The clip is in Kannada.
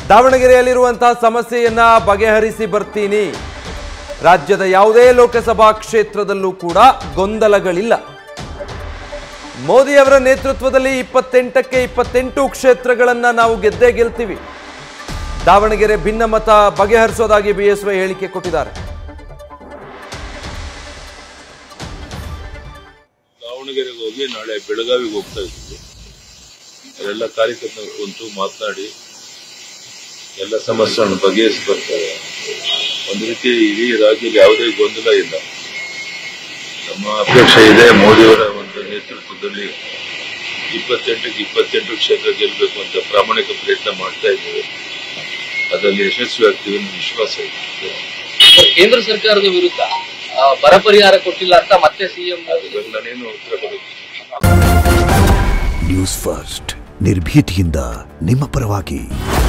ದಾವಣಗೆರೆಯಲ್ಲಿರುವಂತಹ ಸಮಸ್ಯೆಯನ್ನ ಬಗೆಹರಿಸಿ ಬರ್ತೀನಿ ರಾಜ್ಯದ ಯಾವುದೇ ಲೋಕಸಭಾ ಕ್ಷೇತ್ರದಲ್ಲೂ ಕೂಡ ಗೊಂದಲಗಳಿಲ್ಲ ಮೋದಿಯವರ ನೇತೃತ್ವದಲ್ಲಿ ಇಪ್ಪತ್ತೆಂಟಕ್ಕೆ ಇಪ್ಪತ್ತೆಂಟು ಕ್ಷೇತ್ರಗಳನ್ನ ನಾವು ಗೆದ್ದೇ ಗೆಲ್ತೀವಿ ದಾವಣಗೆರೆ ಭಿನ್ನಮತ ಬಗೆಹರಿಸೋದಾಗಿ ಬಿಎಸ್ವೈ ಹೇಳಿಕೆ ಕೊಟ್ಟಿದ್ದಾರೆ ದಾವಣಗೆರೆಗೆ ಹೋಗಿ ನಾಳೆ ಬೆಳಗಾವಿಗೆ ಹೋಗ್ತಾ ಇದ್ದೀವಿ ಅಲ್ಲೆಲ್ಲ ಕಾರ್ಯಕರ್ತರು ಕುಂತು ಮಾತನಾಡಿ ಎಲ್ಲ ಸಮಸ್ಯೆಗಳನ್ನು ಬಗೆಹರಿಸಿ ಬರ್ತಾರೆ ಒಂದು ರೀತಿ ಇಡೀ ರಾಜ್ಯದಲ್ಲಿ ಯಾವುದೇ ಗೊಂದಲ ಇಲ್ಲ ನಮ್ಮ ಅಪೇಕ್ಷೆ ಇದೆ ಮೋದಿಯವರ ಒಂದು ನೇತೃತ್ವದಲ್ಲಿ ಇಪ್ಪತ್ತೆಂಟಕ್ಕೆ ಇಪ್ಪತ್ತೆಂಟು ಕ್ಷೇತ್ರ ಗೆಲ್ಲಬೇಕು ಅಂತ ಪ್ರಾಮಾಣಿಕ ಪ್ರಯತ್ನ ಮಾಡ್ತಾ ಇದ್ದೇವೆ ಅದರಲ್ಲಿ ಯಶಸ್ವಿ ಆಗ್ತೀವಿ ಅನ್ನೋ ವಿಶ್ವಾಸ ಇದೆ ಕೇಂದ್ರ ಸರ್ಕಾರದ ವಿರುದ್ಧ ಆ, ಬರ ಪರಿಹಾರ ಕೊಟ್ಟಿಲ್ಲ ಅಂತ ಮತ್ತೆ ಸಿಎಂ ಇವಾಗ ನಾನೇನು ಉತ್ತರ ಕೊಡೋದು ನ್ಯೂಸ್ ಫಸ್ಟ್ ನಿರ್ಭೀತಿಯಿಂದ ನಿಮ್ಮ ಪರವಾಗಿ